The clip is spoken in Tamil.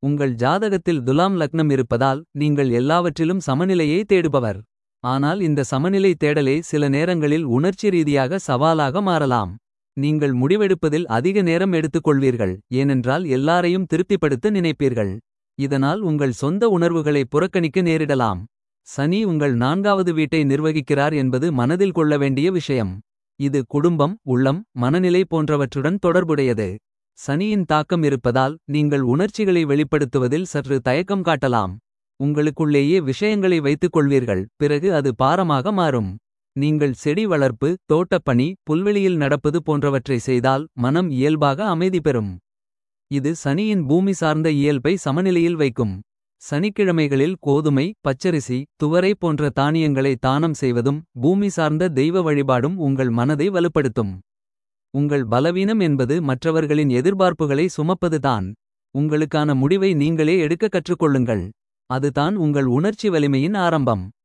உங்கள் ஜாதகத்தில் துலாம் லக்னம் இருப்பதால் நீங்கள் எல்லாவற்றிலும் சமநிலையை தேடுபவர். ஆனால் இந்த சமநிலை தேடலே சில நேரங்களில் உணர்ச்சி ரீதியாக சவாலாக மாறலாம். நீங்கள் முடிவெடுப்பதில் அதிக நேரம் எடுத்துக்கொள்வீர்கள். ஏனென்றால் எல்லாரையும் திருப்திப்படுத்த நினைப்பீர்கள். இதனால் உங்கள் சொந்த உணர்வுகளை புறக்கணிக்க நேரிடலாம். சனி உங்கள் நான்காவது வீட்டை நிர்வகிக்கிறார் என்பது மனதில் கொள்ள வேண்டிய விஷயம். இது குடும்பம் உள்ளம் மனநிலை போன்றவற்றுடன் தொடர்புடையது. சனியின் தாக்கம் இருப்பதால் நீங்கள் உணர்ச்சிகளை வெளிப்படுத்துவதில் சற்று தயக்கம் காட்டலாம். உங்களுக்குள்ளேயே விஷயங்களை வைத்துக் கொள்வீர்கள் பிறகு அது பாரமாக மாறும். நீங்கள் செடி வளர்ப்பு தோட்டப்பணி புல்வெளியில் நடப்பது போன்றவற்றை செய்தால் மனம் இயல்பாக அமைதி பெறும். இது சனியின் பூமி சார்ந்த இயல்பை சமநிலையில் வைக்கும். சனிக்கிழமைகளில் கோதுமை பச்சரிசி துவரை போன்ற தானியங்களை தானம் செய்வதும். பூமி சார்ந்த தெய்வ வழிபாடும் உங்கள் மனதை வலுப்படுத்தும். உங்கள் பலவீனம் என்பது மற்றவர்களின் எதிர்பார்ப்புகளை சுமப்பதுதான். உங்களுக்கான முடிவை நீங்களே எடுக்க கற்றுக்கொள்ளுங்கள். அதுதான் உங்கள் உணர்ச்சி வலிமையின் ஆரம்பம்.